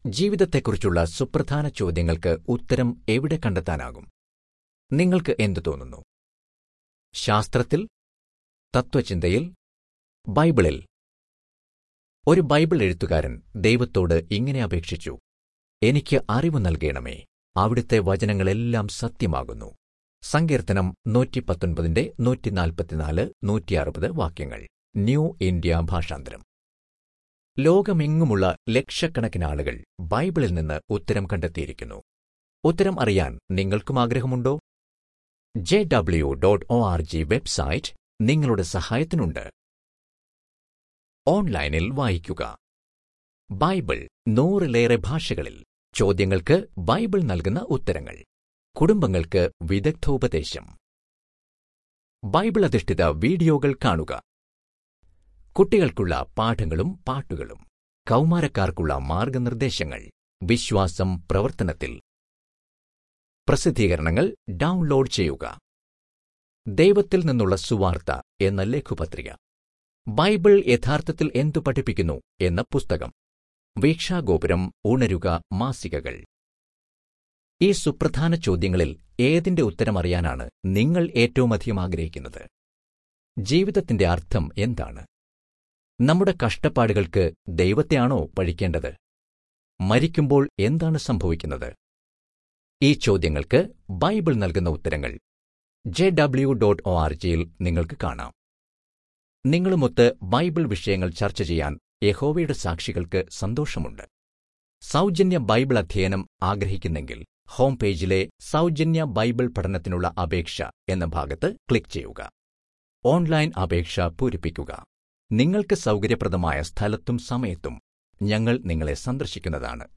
ജീവിതത്തെക്കുറിച്ചുള്ള സുപ്രധാന ചോദ്യങ്ങൾക്ക് ഉത്തരം എവിടെ കണ്ടെത്താനാകും നിങ്ങൾക്ക് എന്തു തോന്നുന്നു ശാസ്ത്രത്തിൽ തത്വചിന്തയിൽ ബൈബിളിൽ ഒരു ബൈബിൾ എഴുത്തുകാരൻ ദൈവത്തോട് ഇങ്ങനെ അപേക്ഷിച്ചു എനിക്ക് അറിവ് നൽകണമേ അവിടുത്തെ വചനങ്ങളെല്ലാം സത്യമാകുന്നു സങ്കീർത്തനം നൂറ്റി പത്തൊൻപതിന്റെ നൂറ്റിനാൽപ്പത്തിനാല് നൂറ്റിയറുപത് വാക്യങ്ങൾ ന്യൂ ഇന്ത്യ ഭാഷാന്തരം ലോകമെങ്ങുമുള്ള ലക്ഷക്കണക്കിന് ആളുകൾ ബൈബിളിൽ നിന്ന് ഉത്തരം കണ്ടെത്തിയിരിക്കുന്നു ഉത്തരം അറിയാൻ നിങ്ങൾക്കും ആഗ്രഹമുണ്ടോ J W dot O R G website നിങ്ങളുടെ സഹായത്തിനുണ്ട് ഓൺലൈനിൽ വായിക്കുക ബൈബിൾ നൂറിലേറെ ഭാഷകളിൽ ചോദ്യങ്ങൾക്ക് ബൈബിൾ നൽകുന്ന ഉത്തരങ്ങൾ കുടുംബങ്ങൾക്ക് വിദഗ്ധോപദേശം ബൈബിൾ അധിഷ്ഠിത വീഡിയോകൾ കാണുക കുട്ടികൾക്കുള്ള പാഠങ്ങളും പാട്ടുകളും കൗമാരക്കാർക്കുള്ള മാർഗനിർദ്ദേശങ്ങൾ വിശ്വാസം പ്രവർത്തനത്തിൽ പ്രസിദ്ധീകരണങ്ങൾ ഡൗൺലോഡ് ചെയ്യുക ദൈവത്തിൽ നിന്നുള്ള സുവാർത്ത എന്ന ലഘുപത്രിക ബൈബിൾ യഥാർത്ഥത്തിൽ എന്തു പഠിപ്പിക്കുന്നു എന്ന പുസ്തകം വീക്ഷാഗോപുരം ഉണരുക മാസികകൾ ഈ സുപ്രധാന ചോദ്യങ്ങളിൽ ഏതിന്റെ ഉത്തരമറിയാനാണ് നിങ്ങൾ ഏറ്റവുമധികം ആഗ്രഹിക്കുന്നത് ജീവിതത്തിന്റെ അർത്ഥം എന്താണ് നമ്മുടെ കഷ്ടപ്പാടുകൾക്ക് ദൈവത്തെയാണോ പഴിക്കേണ്ടത് മരിക്കുമ്പോൾ എന്താണ് സംഭവിക്കുന്നത് ഈ ചോദ്യങ്ങൾക്ക് ബൈബിൾ നൽകുന്ന ഉത്തരങ്ങൾ J W dot O R ജിയിൽ നിങ്ങൾക്ക് കാണാം നിങ്ങളുമൊത്ത് ബൈബിൾ വിഷയങ്ങൾ ചർച്ച ചെയ്യാൻ യഹോവയുടെ സാക്ഷികൾക്ക് സന്തോഷമുണ്ട് സൗജന്യ ബൈബിൾ അധ്യയനം ആഗ്രഹിക്കുന്നെങ്കിൽ ഹോം പേജിലെ സൗജന്യ ബൈബിൾ പഠനത്തിനുള്ള അപേക്ഷ എന്ന ഭാഗത്ത് ക്ലിക്ക് ചെയ്യുക ഓൺലൈൻ അപേക്ഷ പൂരിപ്പിക്കുക നിങ്ങൾക്ക് സൗകര്യപ്രദമായ സ്ഥലത്തും സമയത്തും ഞങ്ങൾ നിങ്ങളെ സന്ദർശിക്കുന്നതാണ്